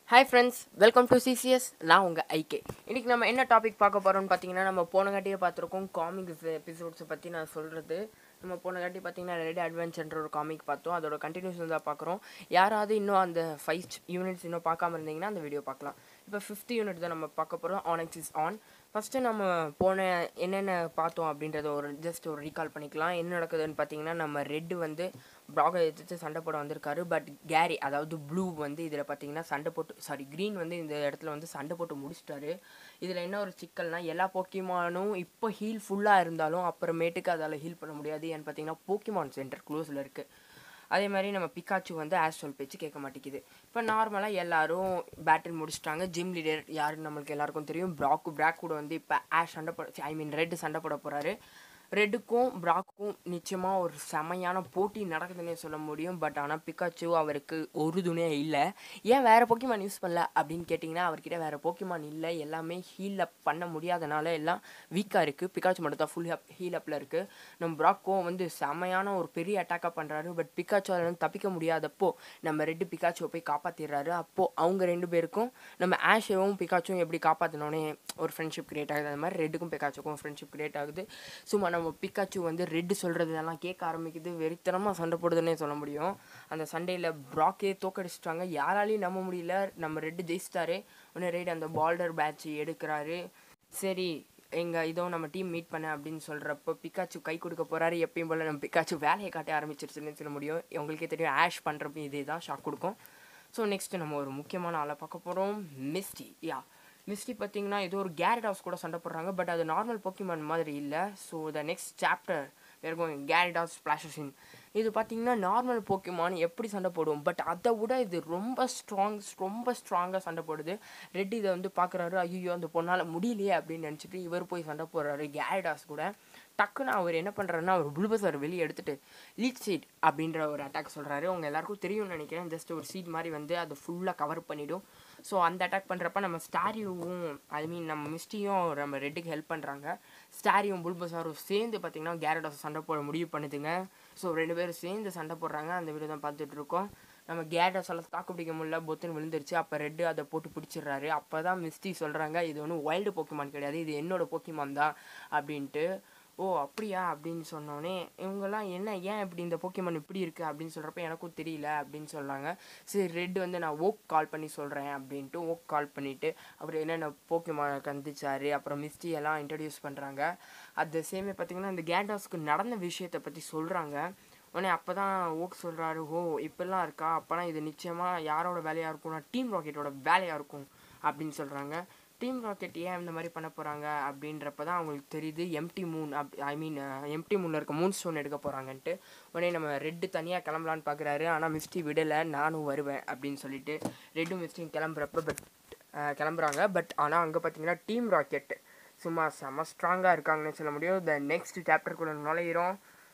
hi friends welcome to CCS நான் உங்கள் ஐகே இன்றைக்கி நம்ம என்ன டாபிக் பார்க்க போகிறோம்னு பார்த்தீங்கன்னா நம்ம போனங்காட்டியே பார்த்துருக்கோம் காமிக்ஸ் எபிசோட்ஸை பற்றி நான் சொல்கிறது நம்ம போனங்காட்டி பார்த்தீங்கன்னா ரெடி அட்வென்ச்சர்ன்ற ஒரு காமிக் பார்த்தோம் அதோட கண்டினியூஷன் தான் பார்க்குறோம் யாராவது இன்னும் அந்த ஃபைவ் யூனிட்ஸ் இன்னும் பார்க்காம இருந்தீங்கன்னா அந்த வீடியோ பார்க்கலாம் இப்போ ஃபிஃப்த் யூனிட் தான் நம்ம பார்க்க போகிறோம் ஆனெக்ஸ் இஸ் ஆன் ஃபஸ்ட்டு நம்ம போன என்னென்ன பார்த்தோம் அப்படின்றத ஒரு ஜஸ்ட் ஒரு ரீகால் பண்ணிக்கலாம் என்ன நடக்குதுன்னு பார்த்தீங்கன்னா நம்ம ரெட்டு வந்து ப்ராகை எதிர்த்து சண்டை போட வந்திருக்காரு பட் கேரி அதாவது ப்ளூ வந்து இதில் பார்த்தீங்கன்னா சண்டை போட்டு சாரி க்ரீன் வந்து இந்த இடத்துல வந்து சண்டை போட்டு முடிச்சிட்டாரு இதில் என்ன ஒரு சிக்கல்னா எல்லா போக்கிமானும் இப்போ ஹீல் ஃபுல்லாக இருந்தாலும் அப்புறமேட்டுக்கு அதால் ஹீல் பண்ண முடியாது ஏன்னு பார்த்தீங்கன்னா போக்கிமான் சென்டர் க்ளோஸில் இருக்குது அதே மாதிரி நம்ம பிக்காச்சு வந்து ஆஸ்ட்ரோல் பேச்சு கேட்க மாட்டேங்குது இப்போ நார்மலாக எல்லாரும் பேட்டில் முடிச்சிட்டாங்க ஜிம் லீடர் யாருன்னு நம்மளுக்கு எல்லாருக்கும் தெரியும் ப்ராக்கு பிராக் கூட வந்து இப்போ ஆஷ் சண்டை போட ஐ மீன் ரெட்டு சண்டை போட போகிறாரு ரெட்டுக்கும் ப்ராக்கும் நிச்சயமாக ஒரு செமையான போட்டி நடக்குதுன்னே சொல்ல முடியும் பட் ஆனால் பிக்காச்சு அவருக்கு ஒரு துணையே இல்லை ஏன் வேறு போக்கிமான் யூஸ் பண்ணல அப்படின்னு கேட்டிங்கன்னா அவர்கிட்ட வேறு போக்கிமான் இல்லை எல்லாமே ஹீல் அப் பண்ண முடியாதனால எல்லாம் வீக்காக இருக்குது பிக்காச்சு மட்டும் தான் ஃபுல் அப் ஹீல் அப்பில் இருக்குது நம்ம ப்ராக்கும் வந்து செமையான ஒரு பெரிய அட்டாக்காக பண்ணுறாரு பட் பிக்காச்சு அதில் தப்பிக்க முடியாதப்போ நம்ம ரெட்டு பிக்காச்சுவை போய் காப்பாற்றிடுறாரு அப்போது அவங்க ரெண்டு பேருக்கும் நம்ம ஆஷேவும் பிக்காச்சும் எப்படி காப்பாற்றினோன்னே ஒரு ஃப்ரெண்ட்ஷிப் கிரியேட் ஆகுது அந்த மாதிரி ரெட்டுக்கும் பிக்காச்சுக்கும் ஃப்ரெண்ட்ஷிப் கிரியேட் ஆகுது சும்மா நம்ம பிக்காச்சு வந்து ரெட்டு சொல்கிறதெல்லாம் கேட்க ஆரம்பிக்குது வெறித்தனமாக சண்டை போடுதுன்னே சொல்ல முடியும் அந்த சண்டையில் ப்ராக்கே தோக்கடிச்சிட்டாங்க யாராலையும் நம்ப முடியல நம்ம ரெட்டு ஜெயிச்சிட்டாரு உடனே ரெட் அந்த பால்டர் பேட்ச் எடுக்கிறாரு சரி எங்கள் இதோ நம்ம டீம் மீட் பண்ண அப்படின்னு சொல்கிறப்போ பிக்காச்சு கை கொடுக்க போகிறாரு எப்பயும் போல் நம்ம பிக்காச்சு வேலையை காட்ட ஆரம்பிச்சிருச்சுன்னு சொல்ல முடியும் உங்களுக்கே தெரியும் ஆஷ் பண்ணுறப்ப இதே தான் ஷாக் கொடுக்கும் ஸோ நெக்ஸ்ட்டு நம்ம ஒரு முக்கியமான ஆளை பார்க்க போகிறோம் மிஸ்டி யா மிஸ்டி பார்த்தீங்கன்னா ஏதோ ஒரு கேரட் ஹவுஸ் கூட சண்டை போடுறாங்க பட் அது நார்மல் போக்கிமான் மாதிரி இல்லை ஸோ த நெக்ஸ்ட் சாப்டர் வேறு கேரட் ஹவுஸ் ஸ்பிளாஷின் இது பார்த்தீங்கன்னா நார்மல் போக்கிமான் எப்படி சண்டை போடுவோம் பட் அதை விட இது ரொம்ப ஸ்ட்ராங் ரொம்ப ஸ்ட்ராங்காக சண்டை போடுது ரெட் இதை வந்து பார்க்குறாரு ஐயோ அந்த பொண்ணால் முடியலையே அப்படின்னு நினச்சிட்டு இவர் போய் சண்டை போடுறாரு கேரடாஸ் கூட டக்குன்னு அவர் என்ன பண்ணுறாருன்னா அவர் புல்பஸர் வெளியே எடுத்துட்டு லீட் சீட் அப்படின்ற ஒரு அட்டாக் சொல்கிறாரு அவங்க எல்லாருக்கும் தெரியும்னு நினைக்கிறேன் ஜஸ்ட் ஒரு சீட் மாதிரி வந்து அதை ஃபுல்லாக கவர் பண்ணிவிடும் ஸோ அந்த அட்டாக் பண்ணுறப்ப நம்ம ஸ்டாரியும் ஐ மீன் நம்ம மிஸ்டியும் நம்ம ரெட்டுக்கு ஹெல்ப் பண்ணுறாங்க ஸ்டாரியும் புல்பஸாரும் சேர்ந்து பார்த்திங்கன்னா கேரடாஸ் சண்டை போட முடிவு பண்ணுதுங்க ஸோ ரெண்டு பேரும் சேர்ந்து சண்டை போடுறாங்க அந்த வீடியோ தான் பார்த்துட்டு இருக்கோம் நம்ம கேரடாஸ் எல்லாம் தாக்கு பிடிக்க முடியல பொத்துன்னு விழுந்துருச்சு அப்போ ரெட்டு அதை போட்டு பிடிச்சிடுறாரு அப்போ தான் மிஸ்டி சொல்கிறாங்க இது ஒன்றும் வைல்டு போக்கிமான் கிடையாது இது என்னோட போக்கிமான் தான் அப்படின்ட்டு ஓ அப்படியா அப்படின்னு சொன்னோடனே இவங்கெல்லாம் என்ன ஏன் இப்படி இந்த போக்கிமான் இப்படி இருக்குது அப்படின்னு சொல்கிறப்ப எனக்கும் தெரியல அப்படின்னு சொல்கிறாங்க சரி ரெட் வந்து நான் ஓக் கால் பண்ணி சொல்கிறேன் அப்படின்ட்டு ஓக் கால் பண்ணிவிட்டு அவர் என்னென்ன போக்கிமானை கந்திச்சார் அப்புறம் மிஸ்டி எல்லாம் இன்ட்ரடியூஸ் பண்ணுறாங்க அது சேமே பார்த்திங்கன்னா இந்த கேண்டாஸ்க்கு நடந்த விஷயத்தை பற்றி சொல்கிறாங்க உடனே அப்போ தான் ஓக் சொல்கிறாரு ஓ இப்படிலாம் இருக்கா அப்போனா இது நிச்சயமாக யாரோட வேலையாக இருக்கும்னா டீம் ராக்கெட்டோட வேலையாக இருக்கும் அப்படின்னு சொல்கிறாங்க டீம் ராக்கெட் ஏன் இந்த மாதிரி பண்ண போகிறாங்க அப்படின்றப்ப தான் அவங்களுக்கு தெரியுது empty moon up I mean empty மூனில் இருக்க மூன் ஸ்டோன் எடுக்க போகிறாங்கன்ட்டு உடனே நம்ம ரெட்டு தனியாக கிளம்பலான்னு பார்க்குறாரு ஆனால் மிஸ்டி விடலை நானும் வருவேன் அப்படின்னு சொல்லிட்டு ரெட்டும் மிஸ்டியும் கிளம்புறப்ப பட் கிளம்புறாங்க பட் ஆனால் அங்கே பார்த்தீங்கன்னா டீம் ராக்கெட் சும்மா செம்ம ஸ்ட்ராங்காக இருக்காங்கன்னு சொல்ல முடியும் த நெக்ஸ்ட் சாப்டருக்குள்ளே நுழையிறோம்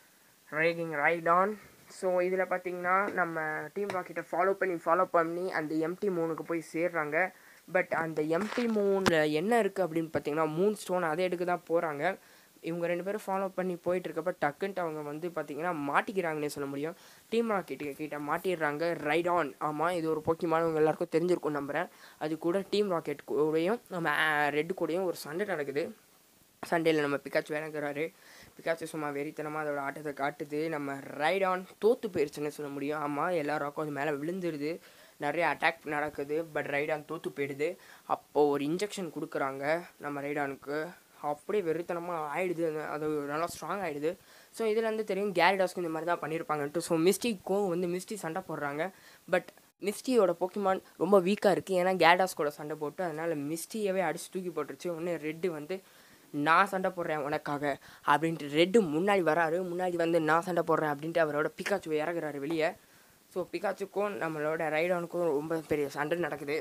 ரைடிங் ரைட் ஆன் ஸோ இதில் பார்த்தீங்கன்னா நம்ம டீம் ராக்கெட்டை ஃபாலோ பண்ணி ஃபாலோ பண்ணி அந்த எம்டி மூணுக்கு போய் சேர்றாங்க பட் அந்த எம்டி மூனில் என்ன இருக்குது அப்படின்னு பார்த்தீங்கன்னா மூன் ஸ்டோன் அதை எடுக்க தான் போகிறாங்க இவங்க ரெண்டு பேரும் ஃபாலோ பண்ணி போயிட்டு இருக்கப்ப டக்குன்ட்டு அவங்க வந்து பார்த்தீங்கன்னா மாட்டிக்கிறாங்கன்னே சொல்ல முடியும் டீம் ராக்கெட் கிட்ட மாட்டிடுறாங்க ரைட் ஆன் ஆமாம் இது ஒரு போக்கியமான உங்க எல்லாருக்கும் தெரிஞ்சிருக்கும் நம்புகிறேன் அது கூட டீம் ராக்கெட் கூடயும் நம்ம ரெட்டு கூடயும் ஒரு சண்டை நடக்குது சண்டேயில் நம்ம பிக்காச்சு இறங்குறாரு பிக்காச்சு சும்மா வெறித்தனமாக அதோட ஆட்டத்தை காட்டுது நம்ம ரைட் ஆன் தோற்று போயிடுச்சுன்னு சொல்ல முடியும் ஆமாம் எல்லா ராக்கும் அது மேலே விழுந்துருது நிறைய அட்டாக் நடக்குது பட் ரைடான் தோற்று போயிடுது அப்போது ஒரு இன்ஜெக்ஷன் கொடுக்குறாங்க நம்ம ரைடானுக்கு அப்படியே வெறித்தனமாக ஆயிடுது அது நல்லா ஸ்ட்ராங் ஆகிடுது ஸோ இதில் வந்து தெரியும் கேரிடாஸ்க்கு இந்த மாதிரி தான் பண்ணியிருப்பாங்கன்ட்டு ஸோ மிஸ்டிக்கும் வந்து மிஸ்டி சண்டை போடுறாங்க பட் மிஸ்டியோட போக்கிமான் ரொம்ப வீக்காக இருக்குது ஏன்னா கேடாஸ் கூட சண்டை போட்டு அதனால் மிஸ்டியவே அடிச்சு தூக்கி போட்டுருச்சு ஒன்று ரெட்டு வந்து நான் சண்டை போடுறேன் உனக்காக அப்படின்ட்டு ரெட்டு முன்னாடி வராரு முன்னாடி வந்து நான் சண்டை போடுறேன் அப்படின்ட்டு அவரோட பிக்காச்சு இறங்குறாரு வெளியே ஸோ பிகாச்சுக்கும் நம்மளோட ரைடானுக்கும் ரொம்ப பெரிய சண்டை நடக்குது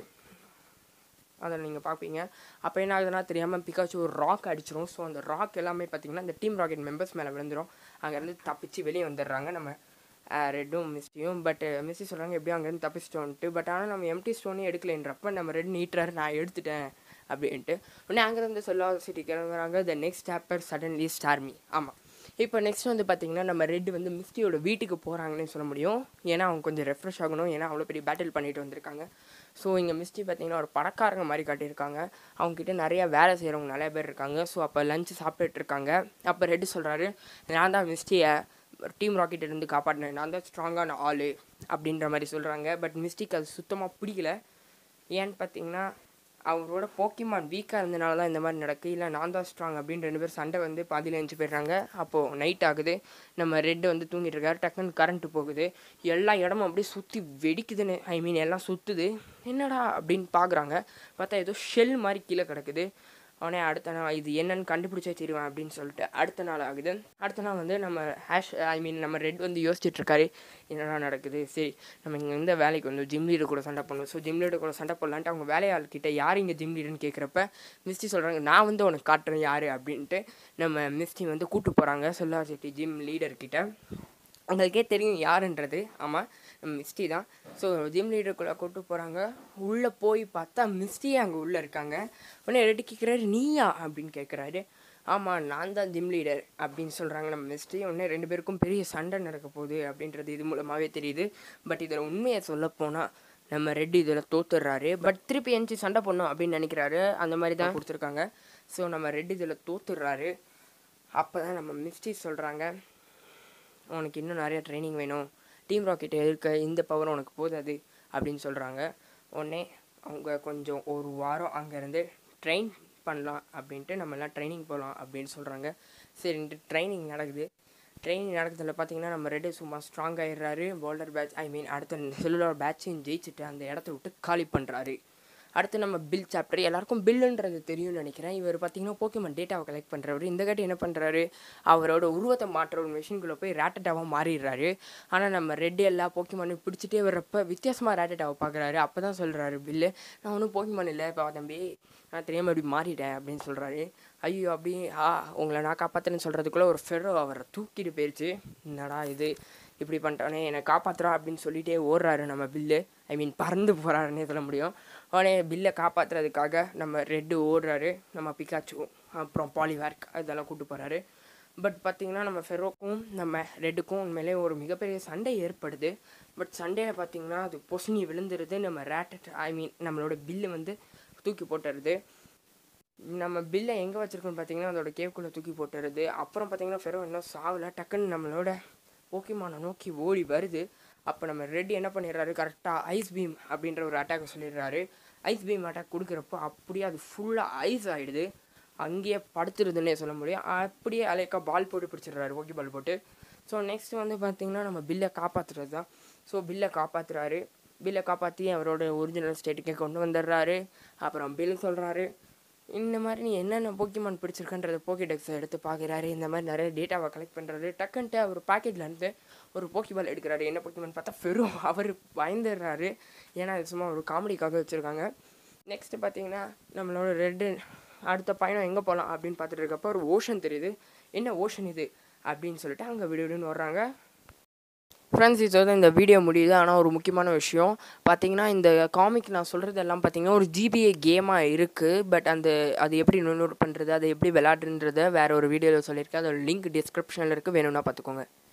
அதை நீங்கள் பார்ப்பீங்க அப்போ என்ன ஆகுதுன்னா தெரியாமல் பிகாச்சு ஒரு ராக் அடிச்சிரும் ஸோ அந்த ராக் எல்லாமே பார்த்தீங்கன்னா இந்த டீம் ராக்கெட் மெம்பர்ஸ் மேலே விழுந்துடும் அங்கேருந்து தப்பிச்சு வெளியே வந்துடுறாங்க நம்ம ரெட்டும் மிஸ்டியும் பட் மிஸ்டி சொல்கிறாங்க எப்படியும் அங்கேருந்து தப்பிச்சிட்டோன்ட்டு பட் ஆனால் நம்ம எம்டி ஸ்டோனே எடுக்கலைன்றப்ப நம்ம ரெட் நீட்டுறாரு நான் எடுத்துட்டேன் அப்படின்ட்டு உடனே அங்கேருந்து சொல்ல சிட்டி கிளம்புறாங்க the next chapter suddenly stormy ஆமாம் இப்போ நெக்ஸ்ட் வந்து பார்த்தீங்கன்னா நம்ம ரெட் வந்து மிஸ்டியோட வீட்டுக்கு போகிறாங்கன்னு சொல்ல முடியும் ஏன்னா அவங்க கொஞ்சம் ரெஃப்ரெஷ் ஆகணும் ஏன்னா அவ்வளோ பெரிய பேட்டில் பண்ணிட்டு வந்திருக்காங்க ஸோ இங்கே மிஸ்டி பார்த்தீங்கன்னா ஒரு பணக்காரங்க மாதிரி காட்டியிருக்காங்க அவங்கக்கிட்ட நிறைய வேலை செய்கிறவங்க நிறைய பேர் இருக்காங்க ஸோ அப்போ லஞ்சு சாப்பிட்டுட்டு இருக்காங்க அப்போ ரெட்டு சொல்கிறாரு நான் தான் மிஸ்டியை டீம் ராக்கெட் இருந்து காப்பாற்றினேன் நான் தான் ஸ்ட்ராங்கான ஆள் அப்படின்ற மாதிரி சொல்கிறாங்க பட் மிஸ்டிக்கு அது சுத்தமாக பிடிக்கல ஏன்னு பார்த்தீங்கன்னா அவரோட போக்கிமான் வீக்காக இருந்தனால தான் இந்த மாதிரி நடக்கு இல்லை நான் தான் ஸ்ட்ராங் அப்படின்னு ரெண்டு பேர் சண்டை வந்து பாதியில் எழுந்து போயிடுறாங்க அப்போது நைட் ஆகுது நம்ம ரெட்டு வந்து தூங்கிட்டு இருக்காரு டக்குன்னு கரண்ட்டு போகுது எல்லா இடமும் அப்படியே சுற்றி வெடிக்குதுன்னு ஐ மீன் எல்லாம் சுற்றுது என்னடா அப்படின்னு பார்க்குறாங்க பார்த்தா ஏதோ ஷெல் மாதிரி கீழே கிடக்குது அவனே அடுத்த நாள் இது என்னன்னு கண்டுபிடிச்சே தருவேன் அப்படின்னு சொல்லிட்டு அடுத்த நாள் ஆகுது அடுத்த நாள் வந்து நம்ம ஹேஷ் ஐ மீன் நம்ம ரெட் வந்து யோசிச்சுட்டு இருக்காரு என்னடா நடக்குது சரி நம்ம இங்கே இந்த வேலைக்கு வந்து ஜிம் லீடர் கூட சண்டை பண்ணணும் ஸோ ஜிம் லீடர் கூட சண்டை போடலான்ட்டு அவங்க வேலையாள் கிட்ட யார் இங்கே ஜிம் லீடர்னு கேட்குறப்ப மிஸ்டி சொல்கிறாங்க நான் வந்து உனக்கு காட்டுறேன் யார் அப்படின்ட்டு நம்ம மிஸ்டி வந்து கூட்டு போகிறாங்க சொல்லார் சிட்டி ஜிம் லீடர் கிட்ட உங்களுக்கே தெரியும் யாருன்றது ஆமாம் மிஸ்டி தான் ஸோ ஜிம் லீடருக்குள்ளே கூட்டு போகிறாங்க உள்ளே போய் பார்த்தா மிஸ்டியே அங்கே உள்ளே இருக்காங்க உடனே ரெட்டு கேட்குறாரு நீயா அப்படின்னு கேட்குறாரு ஆமாம் நான் தான் ஜிம் லீடர் அப்படின்னு சொல்கிறாங்க நம்ம மிஸ்டி உடனே ரெண்டு பேருக்கும் பெரிய சண்டை நடக்க போகுது அப்படின்றது இது மூலமாகவே தெரியுது பட் இதில் உண்மையை சொல்லப்போனால் நம்ம ரெட்டு இதில் தோத்துடுறாரு பட் திருப்பி எஞ்சி சண்டை பண்ணோம் அப்படின்னு நினைக்கிறாரு அந்த மாதிரி தான் கொடுத்துருக்காங்க ஸோ நம்ம ரெட்டு இதில் தோத்துடுறாரு அப்போ தான் நம்ம மிஸ்டி சொல்கிறாங்க உனக்கு இன்னும் நிறைய ட்ரைனிங் வேணும் டீம் ராக்கெட் இருக்க இந்த பவர் உனக்கு போதாது அப்படின்னு சொல்கிறாங்க உடனே அவங்க கொஞ்சம் ஒரு வாரம் அங்கேருந்து ட்ரெயின் பண்ணலாம் அப்படின்ட்டு நம்ம எல்லாம் ட்ரைனிங் போகலாம் அப்படின்னு சொல்கிறாங்க சரின்ட்டு ட்ரைனிங் நடக்குது ட்ரைனிங் நடக்கிறதுல பார்த்தீங்கன்னா நம்ம ரெட்டு சும்மா ஸ்ட்ராங் ஆயிடுறாரு போல்டர் பேட்ச் ஐ மீன் அடுத்த செல்லுலர் பேட்சையும் ஜெயிச்சுட்டு அந்த இடத்த விட்டு காலி பண்ணுறாரு அடுத்து நம்ம பில் சாப்டர் எல்லாருக்கும் பில்லுன்றது தெரியும்னு நினைக்கிறேன் இவர் பார்த்தீங்கன்னா போக்கிமன் டேட்டாவை கலெக்ட் பண்ணுறவர் இந்த காட்டி என்ன பண்ணுறாரு அவரோட உருவத்தை மாற்ற ஒரு மிஷின்குள்ளே போய் ரேட்டட்டாவாக மாறிடுறாரு ஆனால் நம்ம ரெட் எல்லா போக்கிமானும் பிடிச்சிட்டே வர்றப்ப வித்தியாசமாக ரேட்டட்டாவை பார்க்குறாரு அப்போ தான் சொல்கிறாரு பில்லு நான் ஒன்றும் போக்கிமான் இல்லை இப்போ தம்பி நான் தெரியாமல் இப்படி மாறிட்டேன் அப்படின்னு சொல்கிறாரு ஐயோ அப்படி ஆ உங்களை நான் காப்பாற்றுறேன்னு சொல்கிறதுக்குள்ளே ஒரு ஃபெரோ அவரை தூக்கிட்டு போயிடுச்சு என்னடா இது இப்படி பண்ணிட்டானே என்னை காப்பாற்றுறா அப்படின்னு சொல்லிட்டே ஓடுறாரு நம்ம பில்லு ஐ மீன் பறந்து போகிறாருன்னே சொல்ல முடியும் உடனே பில்லை காப்பாற்றுறதுக்காக நம்ம ரெட்டு ஓடுறாரு நம்ம பிகாச்சு அப்புறம் பாலிவேர்க் இதெல்லாம் கூப்பிட்டு போகிறாரு பட் பார்த்திங்கன்னா நம்ம ஃபெரோக்கும் நம்ம ரெட்டுக்கும் உண்மையிலே ஒரு மிகப்பெரிய சண்டை ஏற்படுது பட் சண்டையை பார்த்திங்கன்னா அது பொசுனி விழுந்துருது நம்ம ரேட்டட் ஐ மீன் நம்மளோட பில்லு வந்து தூக்கி போட்டுருது நம்ம பில்லை எங்கே வச்சுருக்கோன்னு பார்த்தீங்கன்னா அதோட கேவுக்குள்ளே தூக்கி போட்டுருது அப்புறம் பார்த்தீங்கன்னா ஃபெரோ இன்னும் சாவல டக்குன்னு நம்மளோட போக்கிமானை நோக்கி ஓடி வருது அப்போ நம்ம ரெட் என்ன பண்ணிடுறாரு கரெக்டாக ஐஸ் பீம் அப்படின்ற ஒரு அட்டாக்கை சொல்லிடுறாரு ஐஸ் பீம் அட்டாக் கொடுக்குறப்போ அப்படியே அது ஃபுல்லாக ஐஸ் ஆகிடுது அங்கேயே படுத்துருதுன்னே சொல்ல முடியும் அப்படியே அலைக்கா பால் போட்டு பிடிச்சிடுறாரு ஓகே பால் போட்டு ஸோ நெக்ஸ்ட் வந்து பார்த்திங்கன்னா நம்ம பில்லை காப்பாற்றுறது தான் ஸோ பில்லை காப்பாற்றுறாரு பில்லை காப்பாற்றி அவரோட ஒரிஜினல் ஸ்டேட்டுக்கே கொண்டு வந்துடுறாரு அப்புறம் பில் சொல்கிறாரு இந்த மாதிரி நீ என்னென்ன போக்கிமான் பிடிச்சிருக்கன்றத போக்கிடெக்ஸை எடுத்து பார்க்குறாரு இந்த மாதிரி நிறைய டேட்டாவை கலெக்ட் பண்ணுறாரு டக்குன்ட்டு அவர் பாக்கெட்டில் இருந்து ஒரு போக்கிபால் எடுக்கிறாரு என்ன போக்கிமான் பார்த்தா பெரும் அவர் பயந்துடுறாரு ஏன்னா அது சும்மா ஒரு காமெடிக்காக வச்சுருக்காங்க நெக்ஸ்ட்டு பார்த்தீங்கன்னா நம்மளோட ரெட்டு அடுத்த பயணம் எங்கே போகலாம் அப்படின்னு பார்த்துட்டு இருக்கப்போ ஒரு ஓஷன் தெரியுது என்ன ஓஷன் இது அப்படின்னு சொல்லிட்டு அங்கே விடு விடுன்னு வர்றாங்க ஃப்ரெண்ட்ஸ் இதோட இந்த வீடியோ முடியுது ஆனால் ஒரு முக்கியமான விஷயம் பார்த்தீங்கன்னா இந்த காமிக் நான் சொல்கிறது எல்லாம் பார்த்தீங்கன்னா ஒரு ஜிபிஏ கேமாக இருக்குது பட் அந்த அது எப்படி நோட் பண்ணுறது அதை எப்படி விளாட்றன்றதை வேறு ஒரு வீடியோவில் சொல்லியிருக்கேன் அதோட லிங்க் டிஸ்கிரிப்ஷனில் இருக்குது வேணும்னா பார்த்துக்கோங்க